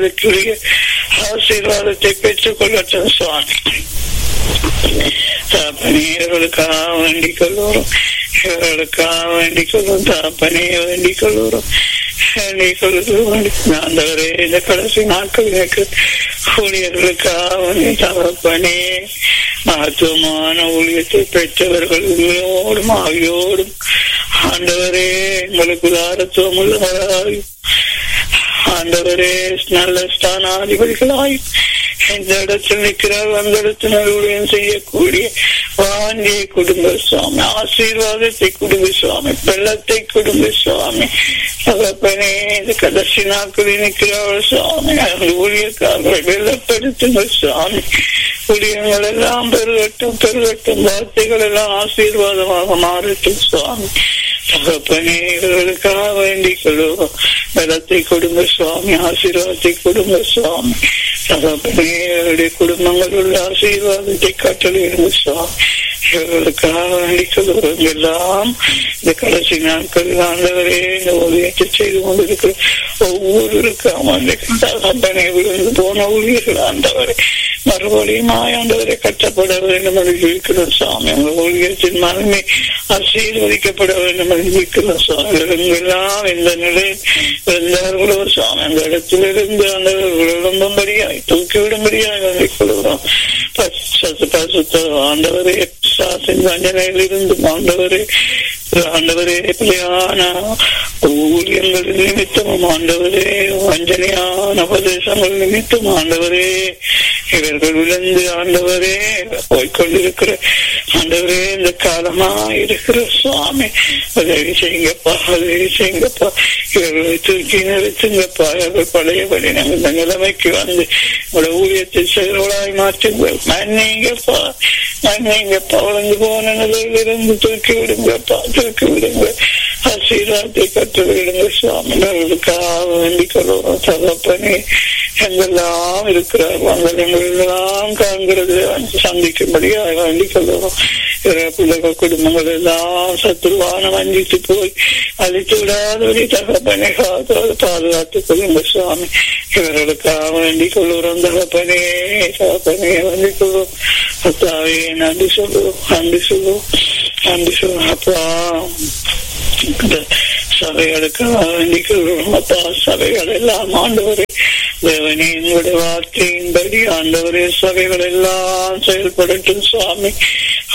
அதற்குரிய ஆசீர்வாதத்தை பெற்றுக் கொள்ளட்டும் சுவாமி தாப்பனே இவர்களுக்காக வேண்டிக் கொள்வோம் இவர்களுக்காக வேண்டிக் கொள்வோம் தாப்பனே வேண்டிக் கொள்வோம் வேண்டிக் கொள்வோம் ஆண்டவரே இந்த கடைசி நாட்கள் எனக்கு ஊழியர்களுக்காக வேண்டி தகப்பனே மகத்துவமான ஊழியத்தை பெற்றவர்கள் உண்மையோடும் ஆகியோடும் ஆண்டவரே உங்களுக்கு உதாரத்துவம் உள்ளவராய் ஆண்டவரே நல்ல ஸ்தானாதிபதிகளாய் எந்த இடத்தில் நிற்கிறார் அந்த இடத்தில் ஊழியம் செய்யக்கூடிய வாண்டிய குடும்ப சுவாமி ஆசீர்வாதத்தை குடும்ப சுவாமி வெள்ளத்தை குடும்ப சுவாமி தகப்பனே இந்த கடைசி நாட்களில் நிற்கிறார்கள் சுவாமி அவர்கள் ஊழியக்காரர்களை வெள்ளப்படுத்துங்க சுவாமி ஊழியங்கள் எல்லாம் பெருகட்டும் பெருகட்டும் வார்த்தைகள் எல்லாம் ஆசீர்வாதமாக மாறட்டும் சுவாமி தகப்பனே இவர்களுக்காக வேண்டிக் கொள்வோம் பலத்தை கொடுங்க சுவாமி ஆசீர்வாதத்தை கொடுங்க சுவாமி தகப்பனே இவருடைய குடும்பங்கள் உள்ள ஆசீர்வாதத்தை கட்டளையிடுங்க சுவாமி இவர்களுக்காக வேண்டிக் கொள்வோம் எல்லாம் இந்த கடைசி நாட்கள் ஆண்டவரே இந்த ஊழியத்தை செய்து கொண்டிருக்கிற ஒவ்வொருவருக்காம தகப்பனை விழுந்து போன ஊழியர்கள் ஆண்டவரை மறுபடியும் ஆண்டவரை கட்டப்பட வேண்டும் என்று இருக்கிறோம் சுவாமி உங்கள் ஊழியத்தின் மனமே ஆசீர்வதிக்கப்பட வேண்டும் என்று இருக்கிறோம் சுவாமி எல்லாம் இந்த நிலையில் இருந்தார்களோ சுவாமி அந்த இடத்திலிருந்து அந்த விளம்பும்படியாய் தூக்கிவிடும்படியாய் வந்திக் கொள்கிறோம் பசுத்த ஆண்டவரே சாசின் தண்டனையில் இருந்து ஆண்டவரே ஆண்டவரே பிள்ளையான ஊழியங்கள் நிமித்தமும் ஆண்டவரே வஞ்சனையான உபதேசங்கள் நிமித்தம் ஆண்டவரே இவர்கள் விழுந்து ஆண்டவரே போய்கொண்டிருக்கிற ஆண்டவரே இந்த காலமா இருக்கிற சுவாமி உதவி செய்யுங்கப்பா உதவி செய்யுங்கப்பா இவர்களை தூக்கி நிறுத்துங்கப்பா இவர்கள் பழையபடி நாங்கள் இந்த நிலைமைக்கு வந்து உங்களோட ஊழியத்தை செயல்களாய் மாற்றுங்கள் மன்னிங்கப்பா மன்னிங்கப்பா வளர்ந்து போன நிலையிலிருந்து தூக்கி விடுங்கப்பா தூக்கி விடுங்க ஆசீர்வாதத்தை கற்று விடுங்க சுவாமி அவர்களுக்காக வேண்டிக் கொள்வோம் தகப்பனே எங்கெல்லாம் இருக்கிறார்கள் அங்கே எங்களெல்லாம் காண்கிறது சந்திக்கும்படியாக வேண்டிக் கொள்வோம் பிள்ளைகள் குடும்பங்கள் எல்லாம் சத்துருவான வஞ்சித்து போய் அழித்து விடாதபடி தகப்பனை காத்தோடு பாதுகாத்துக் கொள்ளுங்க சுவாமி இவர்களுக்காக வேண்டிக் கொள்ளுறோம் தகப்பனே தகப்பனே வேண்டிக் கொள்வோம் அத்தாவே நன்றி சொல்லுவோம் நன்றி சொல்லுவோம் நன்றி சொல்லுவோம் அப்பா சபைகளுக்காக வேண்டிக் கொள்வோம் அப்பா சபைகள் எல்லாம் ஆண்டவரே தேவனே எங்களுடைய வார்த்தையின்படி ஆண்டவரே சபைகள் எல்லாம் செயல்படட்டும் சுவாமி